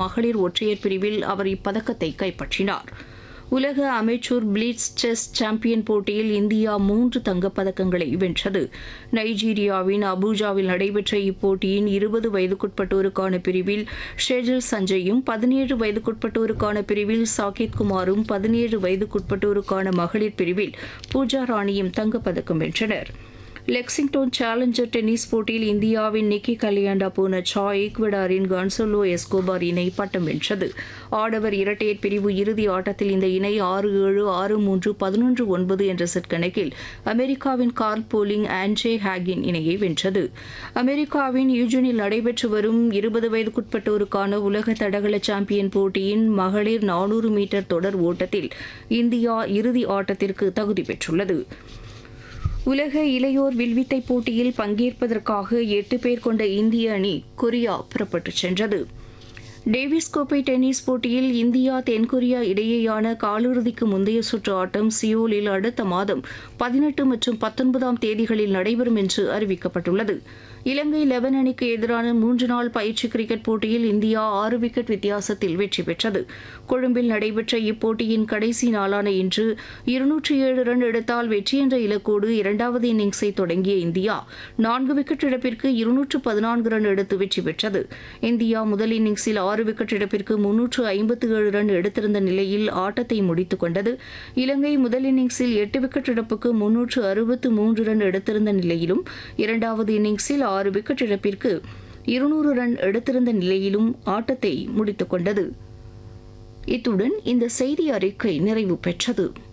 மகளிர் ஒற்றையர் பிரிவில் அவர் இப்பதக்கத்தை கைப்பற்றினார் உலக அமெச்சூர் பிளிட்ஸ் செஸ் சாம்பியன் போட்டியில் இந்தியா மூன்று தங்கப்பதக்கங்களை வென்றது நைஜீரியாவின் அபூஜாவில் நடைபெற்ற இப்போட்டியின் இருபது வயதுக்குட்பட்டோருக்கான பிரிவில் ஷேஜல் சஞ்சயும் பதினேழு வயதுக்குட்பட்டோருக்கான பிரிவில் சாகித் குமாரும் பதினேழு வயதுக்குட்பட்டோருக்கான மகளிர் பிரிவில் பூஜா ராணியும் தங்கப்பதக்கம் வென்றனர் லெக்சிங்டன் சேலஞ்சர் டென்னிஸ் போட்டியில் இந்தியாவின் நிக்கி கலியாண்டா பூனச்சா ஈக்வடாரின் கன்சோலோ எஸ்கோபார் இணை பட்டம் வென்றது ஆடவர் இரட்டையர் பிரிவு இறுதி ஆட்டத்தில் இந்த இணை ஆறு ஏழு ஆறு மூன்று பதினொன்று ஒன்பது என்ற செட் கணக்கில் அமெரிக்காவின் கார்ல் போலிங் ஆன்ஜே ஹேகின் இணையை வென்றது அமெரிக்காவின் யூஜனில் நடைபெற்று வரும் இருபது வயதுக்குட்பட்டோருக்கான உலக தடகள சாம்பியன் போட்டியின் மகளிர் நானூறு மீட்டர் தொடர் ஓட்டத்தில் இந்தியா இறுதி ஆட்டத்திற்கு தகுதி பெற்றுள்ளது உலக இளையோர் வில்வித்தை போட்டியில் பங்கேற்பதற்காக எட்டு பேர் கொண்ட இந்திய அணி கொரியா புறப்பட்டுச் சென்றது டேவிஸ் கோப்பை டென்னிஸ் போட்டியில் இந்தியா தென்கொரியா இடையேயான காலிறுதிக்கு முந்தைய சுற்று ஆட்டம் சியோலில் அடுத்த மாதம் பதினெட்டு மற்றும் பத்தொன்பதாம் தேதிகளில் நடைபெறும் என்று அறிவிக்கப்பட்டுள்ளது இலங்கை லெவன் அணிக்கு எதிரான மூன்று நாள் பயிற்சி கிரிக்கெட் போட்டியில் இந்தியா ஆறு விக்கெட் வித்தியாசத்தில் வெற்றி பெற்றது கொழும்பில் நடைபெற்ற இப்போட்டியின் கடைசி நாளான இன்று இருநூற்றி ஏழு ரன் எடுத்தால் வெற்றி என்ற இலக்கோடு இரண்டாவது இன்னிங்ஸை தொடங்கிய இந்தியா நான்கு விக்கெட் இழப்பிற்கு இருநூற்று பதினான்கு ரன் எடுத்து வெற்றி பெற்றது இந்தியா முதல் இன்னிங்ஸில் ஆறு விக்கெட் இழப்பிற்கு முன்னூற்று ஐம்பத்து ஏழு ரன் எடுத்திருந்த நிலையில் ஆட்டத்தை முடித்துக் கொண்டது இலங்கை முதல் இன்னிங்ஸில் எட்டு விக்கெட் இழப்புக்கு முன்னூற்று அறுபத்து மூன்று ரன் எடுத்திருந்த நிலையிலும் இரண்டாவது இன்னிங்ஸில் ஆறு விக்கெட் இழப்பிற்கு இருநூறு ரன் எடுத்திருந்த நிலையிலும் ஆட்டத்தை முடித்துக் கொண்டது இத்துடன் இந்த செய்தி அறிக்கை நிறைவு பெற்றது